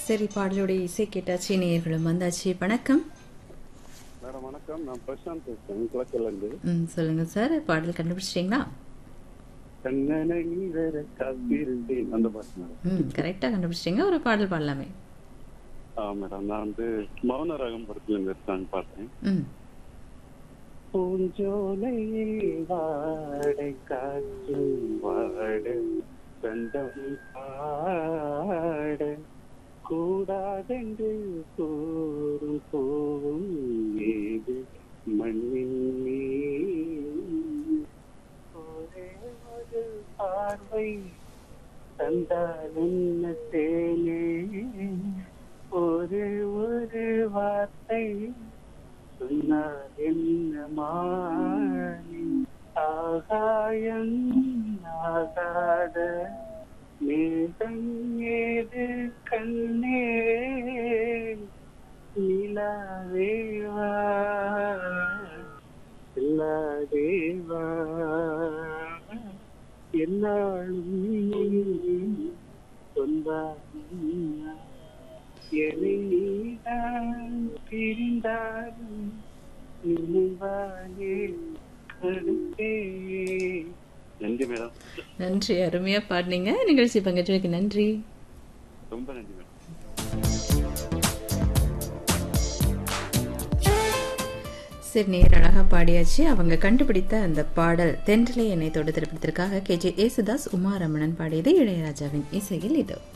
சரி பாடலுடைய இசை கேட்டாச்சு நேயர்களும் வந்தாச்சு வணக்கம் மேடம் வணக்கம் நான் பிரசாந்த் பேசுறேன் கிழக்கிலேருந்து ம் சொல்லுங்க சார் பாடல் கண்டுபிடிச்சிட்டீங்களா கண்ணனை வேற காத்திருந்தேன் அந்த பாட்டு மேடம் ம் கரெக்டாக கண்டுபிடிச்சிட்டீங்க ஒரு பாடல் பாடலாமே ஆ மேடம் நான் வந்து மௌன ராகம் படத்துல இருந்து சாங் பார்த்தேன் ம் பூஞ்சோலையில் வாடை காற்றும் வாட கண்டம் பாட கூடாதென்று கூறும் போவும் ஏது மண்ணின் மீது ஒரே ஒரு பார்வை தந்தால் என்ன தேனே ஒரு ஒரு வார்த்தை சொன்னார் என்ன மாறி ஆகாயம் ஆகாத மேகம் ஏது கண்ணே நிலாவேவா இல்லாதேவா என்னாலும் சொந்தார் என்னை நீதான் பிரிந்தாலும் நினைவானே கடுப்பே நன்றி மேடம் நன்றி அருமையாக பாடினீங்க நிகழ்ச்சி பங்கேற்றதுக்கு நன்றி ரொம்ப நன்றி மேடம் சரி நேர் அழகாக பாடியாச்சு அவங்க கண்டுபிடித்த அந்த பாடல் தென்றலை என்னை தொடு திரைப்படத்திற்காக கே ஜே ஏசுதாஸ் உமா ரமணன் பாடியது இளையராஜாவின் இசையில் இது